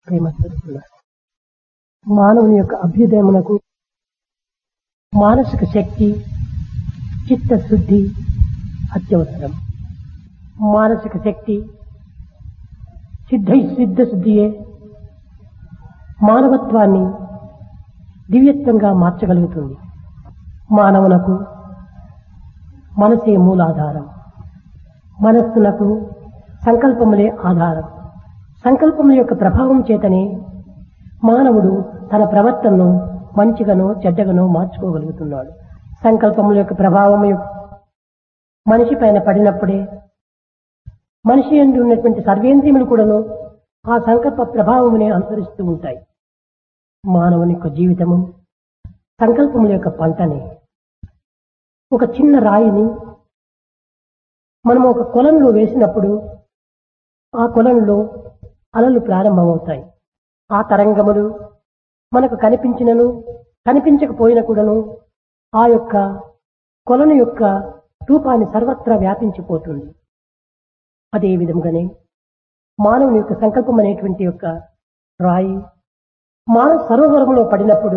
ప్రేమ స్వరూపులారా. మానవుని యొక్క అభ్యుదయమునకు మానసిక శక్తి చిత్తశుద్ధి అత్యవసరం మానసిక శక్తి సిద్ధ సిద్ధ శుద్ధియే మానవత్వాన్ని దివ్యత్వంగా మార్చగలుగుతుంది మానవునకు మనసే మూలాధారం మనస్సునకు సంకల్పములే ఆధారం సంకల్పముల యొక్క ప్రభావం చేతనే మానవుడు తన ప్రవర్తనను మంచిగానో చెడ్డగానో మార్చుకోగలుగుతున్నాడు సంకల్పముల యొక్క ప్రభావం మనిషి పైన పడినప్పుడే మనిషి ఎందు ఉన్నటువంటి సర్వేంద్రియములు కూడాను ఆ సంకల్ప ప్రభావమునే అనుసరిస్తూ ఉంటాయి మానవుని యొక్క జీవితము సంకల్పముల యొక్క పంటనే ఒక చిన్న రాయిని మనం ఒక కొలంలో వేసినప్పుడు ఆ కొలంలో అలలు ప్రారంభమవుతాయి ఆ తరంగములు మనకు కనిపించినను కనిపించకపోయిన కూడాను ఆ యొక్క కొలను యొక్క రూపాన్ని సర్వత్రా వ్యాపించిపోతుంది అదే విధంగానే మానవుని యొక్క సంకల్పం అనేటువంటి యొక్క రాయి మానవ సరోవరంలో పడినప్పుడు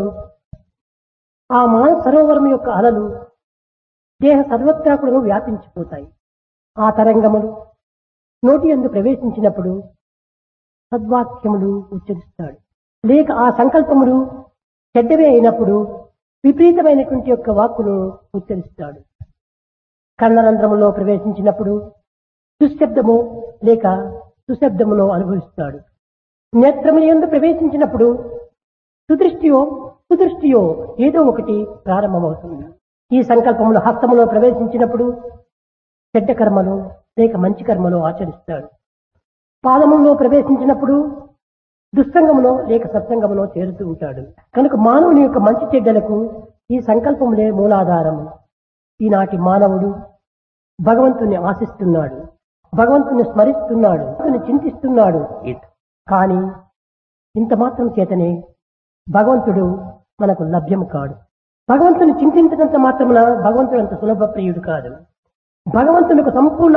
ఆ మానవ సరోవరం యొక్క అలలు దేహ సర్వత్రా కూడా వ్యాపించిపోతాయి ఆ తరంగములు నోటి ఎందు ప్రవేశించినప్పుడు సద్వాక్యములు ఉచ్చరిస్తాడు లేక ఆ సంకల్పములు చెడ్డవే అయినప్పుడు విపరీతమైనటువంటి యొక్క వాక్కును ఉచ్చరిస్తాడు కర్ణరంధ్రములో ప్రవేశించినప్పుడు దుశ్శబ్దము లేక సుశబ్దమును అనుభవిస్తాడు నేత్రముల ఎందు ప్రవేశించినప్పుడు సుదృష్టియో కుదృష్టియో ఏదో ఒకటి ప్రారంభమవుతుంది ఈ సంకల్పములు హస్తములో ప్రవేశించినప్పుడు చెడ్డ కర్మలు లేక మంచి కర్మలు ఆచరిస్తాడు పాదములో ప్రవేశించినప్పుడు దుస్సంగములో లేక సత్సంగములో చేరుతూ ఉంటాడు కనుక మానవుని యొక్క మంచి చెడ్డలకు ఈ సంకల్పములే మూలాధారము ఈనాటి మానవుడు భగవంతుని ఆశిస్తున్నాడు భగవంతుని స్మరిస్తున్నాడు భగవంతుని చింతిస్తున్నాడు కానీ ఇంత మాత్రం చేతనే భగవంతుడు మనకు లభ్యము కాడు భగవంతుని చింతించినంత మాత్రమున భగవంతుడు అంత సులభ ప్రియుడు కాదు భగవంతునికి సంపూర్ణ